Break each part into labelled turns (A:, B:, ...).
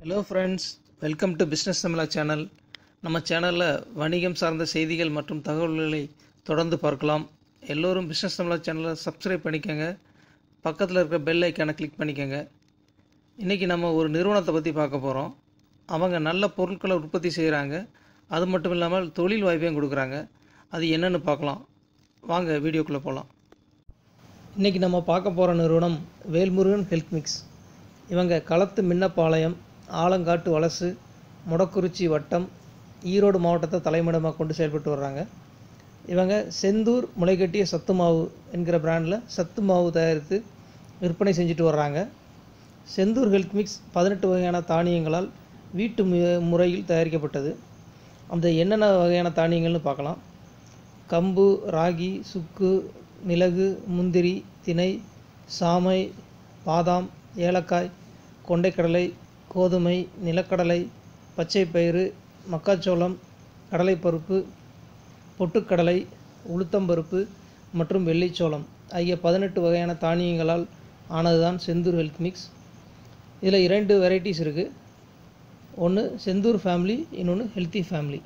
A: hello friends welcome to business தமிழா channel நம்ம சேனலில் வணிகம் சார்ந்த செய்திகள் மற்றும் தகவல்களை தொடர்ந்து பார்க்கலாம் எல்லோரும் பிஸ்னஸ் தமிழா சேனலை சப்ஸ்கிரைப் பண்ணிக்கோங்க பக்கத்தில் இருக்கிற பெல் ஐக்கானை கிளிக் பண்ணிக்கோங்க இன்றைக்கி நம்ம ஒரு நிறுவனத்தை பற்றி பார்க்க போகிறோம் அவங்க நல்ல பொருட்களை உற்பத்தி செய்கிறாங்க அது மட்டும் இல்லாமல் தொழில் வாய்ப்பையும் கொடுக்குறாங்க அது என்னென்னு பார்க்கலாம் வாங்க வீடியோக்குள்ளே போகலாம் இன்றைக்கி நம்ம பார்க்க போகிற நிறுவனம் வேல்முருகன் ஹெல்த் மிக்ஸ் இவங்க களத்து மின்னப்பாளையம் ஆலங்காட்டு வலசு முடக்குறிச்சி வட்டம் ஈரோடு மாவட்டத்தை தலைமையிடமாக கொண்டு செயல்பட்டு வர்றாங்க இவங்க செந்தூர் முளைகட்டிய சத்து மாவு என்கிற பிராண்டில் சத்து மாவு தயாரித்து விற்பனை செஞ்சுட்டு வர்றாங்க செந்தூர் ஹெல்த் மிக்ஸ் பதினெட்டு வகையான தானியங்களால் வீட்டு மு- முறையில் தயாரிக்கப்பட்டது அந்த என்னென்ன வகையான தானியங்கள்னு பார்க்கலாம் கம்பு ராகி சுக்கு மிளகு முந்திரி திணை சாமை பாதாம் ஏலக்காய் கொண்டைக்கடலை கோதுமை நிலக்கடலை பச்சைப்பயிறு மக்காச்சோளம் கடலைப்பருப்பு பொட்டுக்கடலை உளுத்தம்பருப்பு மற்றும் வெள்ளைச்சோளம் ஆகிய பதினெட்டு வகையான தானியங்களால் ஆனதுதான் செந்தூர் ஹெல்த் மிக்ஸ் இதில் இரண்டு வெரைட்டிஸ் இருக்குது ஒன்று செந்தூர் ஃபேமிலி இன்னொன்று ஹெல்த்தி ஃபேமிலி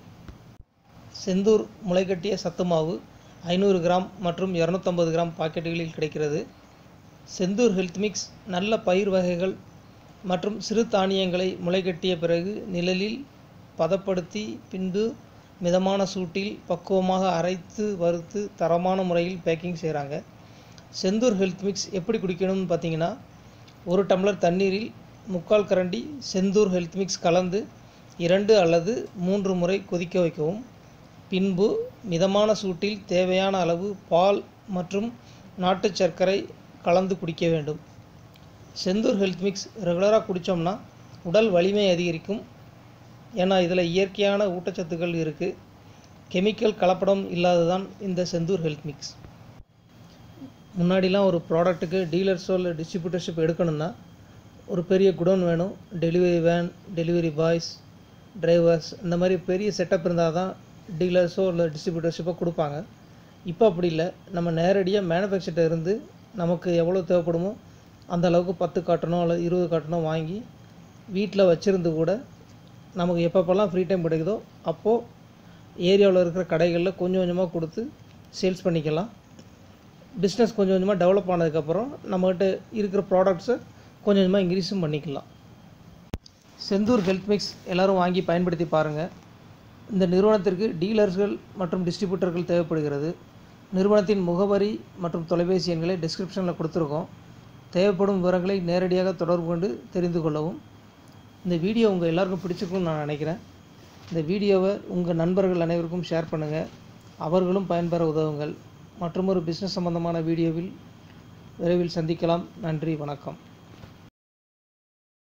A: செந்தூர் முளைக்கட்டிய சத்து மாவு ஐநூறு கிராம் மற்றும் இரநூத்தம்பது கிராம் பாக்கெட்டுகளில் கிடைக்கிறது செந்தூர் ஹெல்த் மிக்ஸ் நல்ல பயிர் வகைகள் மற்றும் சிறு தானியங்களை முளைக்கட்டிய பிறகு நிழலில் பதப்படுத்தி பின்பு மிதமான சூட்டில் பக்குவமாக அரைத்து வறுத்து தரமான முறையில் பேக்கிங் செய்கிறாங்க செந்தூர் ஹெல்த் மிக்ஸ் எப்படி குடிக்கணும்னு பார்த்தீங்கன்னா ஒரு டம்ளர் தண்ணீரில் முக்கால் கரண்டி செந்தூர் ஹெல்த் மிக்ஸ் கலந்து இரண்டு அல்லது மூன்று முறை கொதிக்க வைக்கவும் பின்பு மிதமான சூட்டில் தேவையான அளவு பால் மற்றும் நாட்டு சர்க்கரை கலந்து குடிக்க வேண்டும் செந்தூர் ஹெல்த் மிக்ஸ் ரெகுலராக குடித்தோம்னா உடல் வலிமை அதிகரிக்கும் ஏன்னா இதில் இயற்கையான ஊட்டச்சத்துக்கள் இருக்குது கெமிக்கல் கலப்படம் இல்லாததான் இந்த செந்தூர் ஹெல்த் மிக்ஸ் முன்னாடிலாம் ஒரு ப்ராடக்ட்டுக்கு டீலர்ஸோ இல்லை டிஸ்ட்ரிபியூட்டர்ஷிப் எடுக்கணும்னா ஒரு பெரிய குடோன் வேணும் delivery van delivery boys drivers இந்த மாதிரி பெரிய செட்டப் இருந்தால் தான் டீலர்ஸோ இல்லை டிஸ்ட்ரிபியூட்டர்ஷிப்போ கொடுப்பாங்க இப்போ அப்படி இல்லை நம்ம நேரடியாக மேனுஃபேக்சர்ட்ட இருந்து நமக்கு எவ்வளோ தேவைப்படுமோ அந்த அளவுக்கு பத்து காட்டணும் அல்லது இருபது காட்டணும் வாங்கி வீட்டில் வச்சுருந்து கூட நமக்கு எப்பப்போல்லாம் ஃப்ரீ டைம் கிடைக்குதோ அப்போது ஏரியாவில் இருக்கிற கடைகளில் கொஞ்சம் கொஞ்சமாக கொடுத்து சேல்ஸ் பண்ணிக்கலாம் பிஸ்னஸ் கொஞ்சம் கொஞ்சமாக டெவலப் ஆனதுக்கப்புறம் நம்மகிட்ட இருக்கிற ப்ராடக்ட்ஸை கொஞ்சம் கொஞ்சமாக இன்க்ரீஸும் பண்ணிக்கலாம் செந்தூர் ஹெல்த் மிக்ஸ் எல்லாரும் வாங்கி பயன்படுத்தி பாருங்கள் இந்த நிறுவனத்திற்கு டீலர்ஸ்கள் மற்றும் டிஸ்ட்ரிபியூட்டர்கள் தேவைப்படுகிறது நிறுவனத்தின் முகவரி மற்றும் தொலைபேசி எண்களை டிஸ்கிரிப்ஷனில் கொடுத்துருக்கோம் தேவைப்படும் விவரங்களை நேரடியாக தொடர்பு கொண்டு தெரிந்து கொள்ளவும் இந்த வீடியோ உங்கள் எல்லாருக்கும் பிடிச்சிருக்கும்னு நான் நினைக்கிறேன் இந்த வீடியோவை உங்கள் நண்பர்கள் அனைவருக்கும் ஷேர் பண்ணுங்கள் அவர்களும் பயன்பெற உதவுங்கள் மற்றொரு பிஸ்னஸ் சம்பந்தமான வீடியோவில் விரைவில் சந்திக்கலாம் நன்றி வணக்கம்